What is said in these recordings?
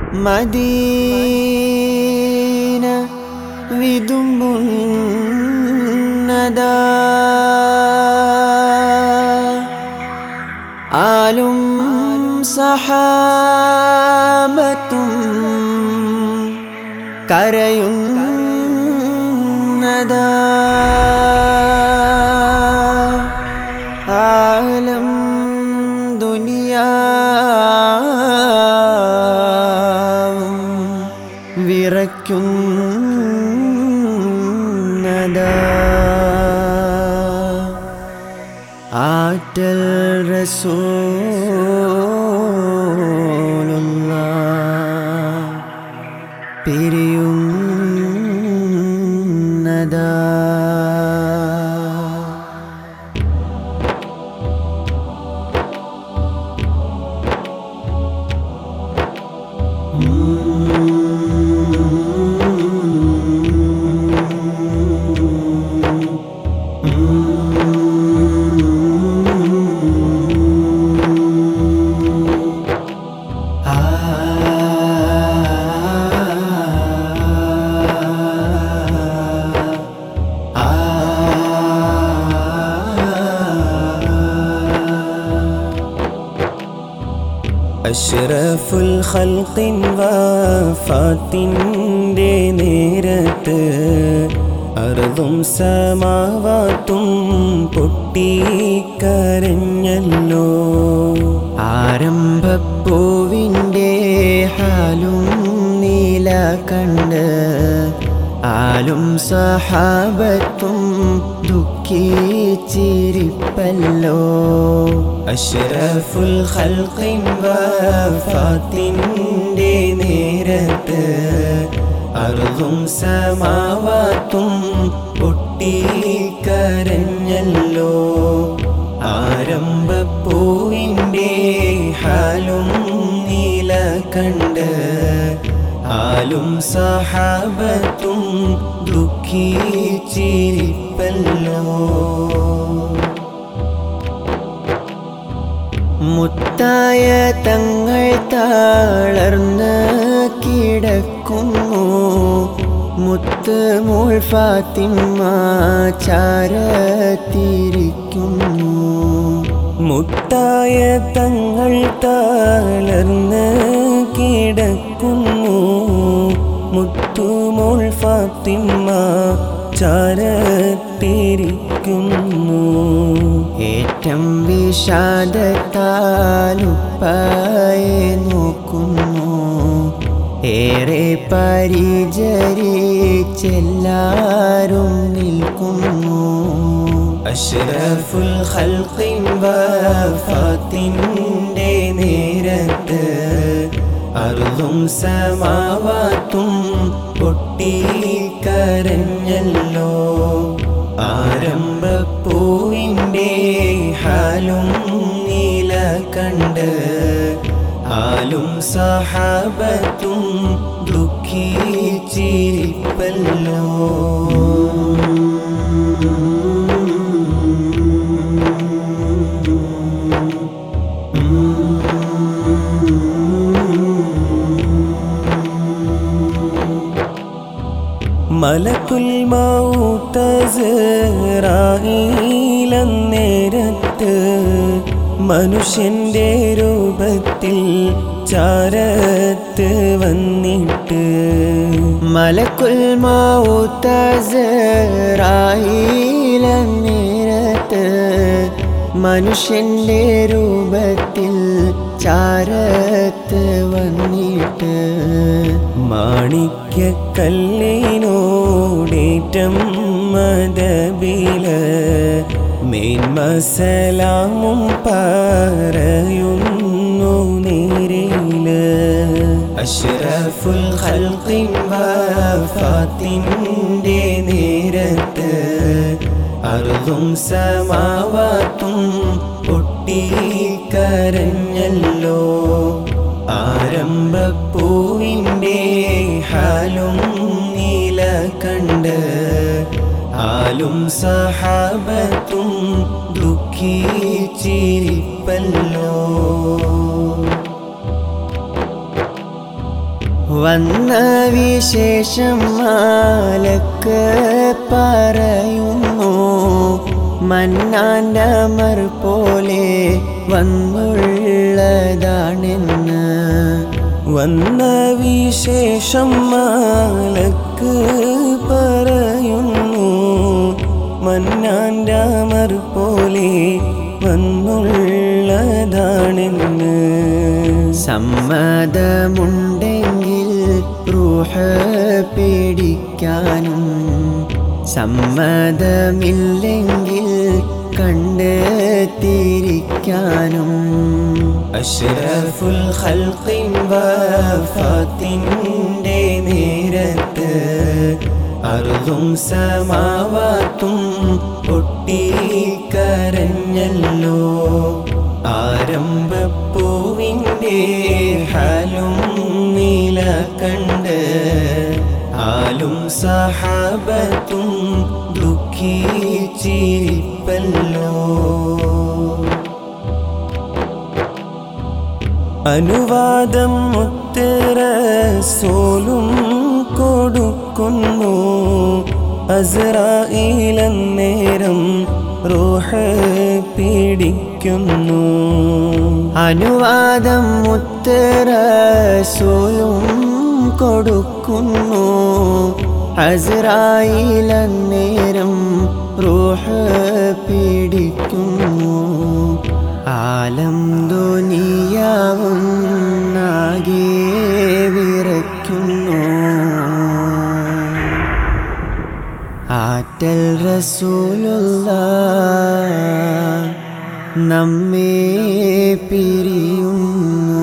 Medina വിതുമ്പുന്നതാ ആലും സഹാബത്തും കരയുന്നതാ ആലം ദുനിയാവും വിറയ്ക്കുന്നതാ ആറ്റൽ റസൂലുള്ള പിരിയുന്നതാ അഷ്റഫുൽ ഖൽഖിൻ വഫാത്തിൻ്റെ നേരത്ത് അറുതും സമാവാത്തും പൊട്ടിക്കരഞ്ഞല്ലോ ആരംഭപ്പൂവിൻ്റെ ഹാലും നീല കണ്ട് ആലും സഹാബത്തും ദുഃഖിച്ചിരിപ്പല്ലോ അഷ്റഫുൽ ഖൽഖിൻ വഫാത്തിൻ്റെ നേരത്ത് അറുതും സമാവാത്തും പൊട്ടിക്കരഞ്ഞല്ലോ ആരംഭപ്പൂവിൻ്റെ ഹാലും നീല കണ്ട് ആലും സഹാബത്തും ദുഃഖിച്ചിരിപ്പല്ലോ മുത്തായ തങ്ങൾ താളർന്ന് കിടക്കുന്നു മുത്ത് മോൾ ഫാത്തിമ ചാരത്തിരിക്കുന്നു മുത്തായ തങ്ങൾ താളർന്ന് കിടക്കുന്നു മുത്തുമോൾ ഫാത്തിമ ചാരത്തിരിക്കുന്നു ഏറ്റം വിഷാദത്താലുപ്പായെ നോക്കുന്നു ഏറെ പരിചരിച്ചെല്ലാരും നിൽക്കുന്നു അഷ്റഫുൽ ഖൽഖിൻ വഫാത്തിൻ്റെ നേരത്ത് അറുതും സമാവാത്തും പൊട്ടിക്കരഞ്ഞല്ലോ ആരംഭപ്പൂവിൻ്റെ ഹാലും നീല കണ്ട് ആലും സഹാബത്തും ദുഃഖിച്ചിരിപ്പല്ലോ മലക്കുൽ മൗത്തറായിലന്നേരത്ത് മനുഷ്യന്റെ രൂപത്തിൽ ചാരത്ത് വന്നിട്ട് മലക്കുൽ മൗത്തറായിലന്നേരത്ത് മനുഷ്യന്റെ രൂപത്തിൽ ചാരത്ത് വന്നിട്ട് മാണിക്യക്കല്ലിനോടേറ്റം മതബില് മേന്മസലാമും പറയുന്നു നേരില് അഷ്റഫുൽ ഖൽഖിൻ വഫാത്തിൻ്റെ നേരത്ത് അറുതും സമാവാത്തും പൊട്ടിക്കരഞ്ഞല്ലോ ആരംഭപ്പൂവിൻ്റെ ഹാലും നീല കണ്ട് ആലും സഹാബത്തും ദുഃഖിച്ചിരിപ്പല്ലോ വന്ന വിശേഷം മാലക്ക് പറയുന്നു മന്നാൻ്റെ അമർ പോലെ വന്നുള്ളതാണെന്ന് വന്ന വിശേഷം മാലക്ക് പറയുന്നു മന്നാൻഡാമർ പോലെ വന്നുള്ളതാണെന്ന് സമ്മതമുണ്ടെങ്കിൽ റൂഹ് പേടിക്കാനും സമ്മതമില്ലെങ്കിൽ കണ്ടെത്തിരിക്കാനും അഷ്റഫുൽ ഖൽഖിൻ വഫാത്തിൻ്റെ നേരത്ത് അറുതും സമാവാത്തും പൊട്ടിക്കരഞ്ഞല്ലോ ആരംഭപ്പൂവിൻ്റെ ഹാലും നീല കണ്ട് ആലും സഹാബത്തും ദുഃഖിച്ചിരിപ്പല്ലോ അനുവാദം മുത്തരസോലും കൊടുക്കുന്നു അസറായിലന്നേരം റൂഹ് പീഡിക്കുന്നു അനുവാദം മുത്തരസൂലും കൊടുക്കുന്നു ഹസ്രായിലന്നേരം റൂഹ് പീഡിക്കുന്നു ആലം ദുനിയാവും നാഗേ വിറയ്ക്കുന്നു ആറ്റൽ റസൂലുള്ള നമ്മെ പിരിയുന്നു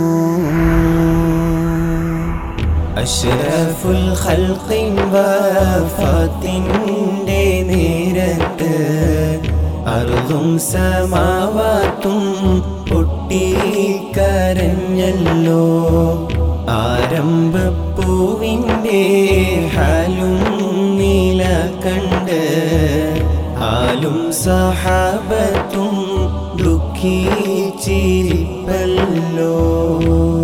അഷ്റഫുൽ ഖൽഖിൻ വഫാത്തിൻ്റെ നേരത്ത് അറുതും സമാവാത്തും പൊട്ടിക്കരഞ്ഞല്ലോ ആരംഭപ്പൂവിൻ്റെ ഹാലും നീല കണ്ട് ആലും സഹാബത്തും ദുഃഖിച്ചിരിപ്പല്ലോ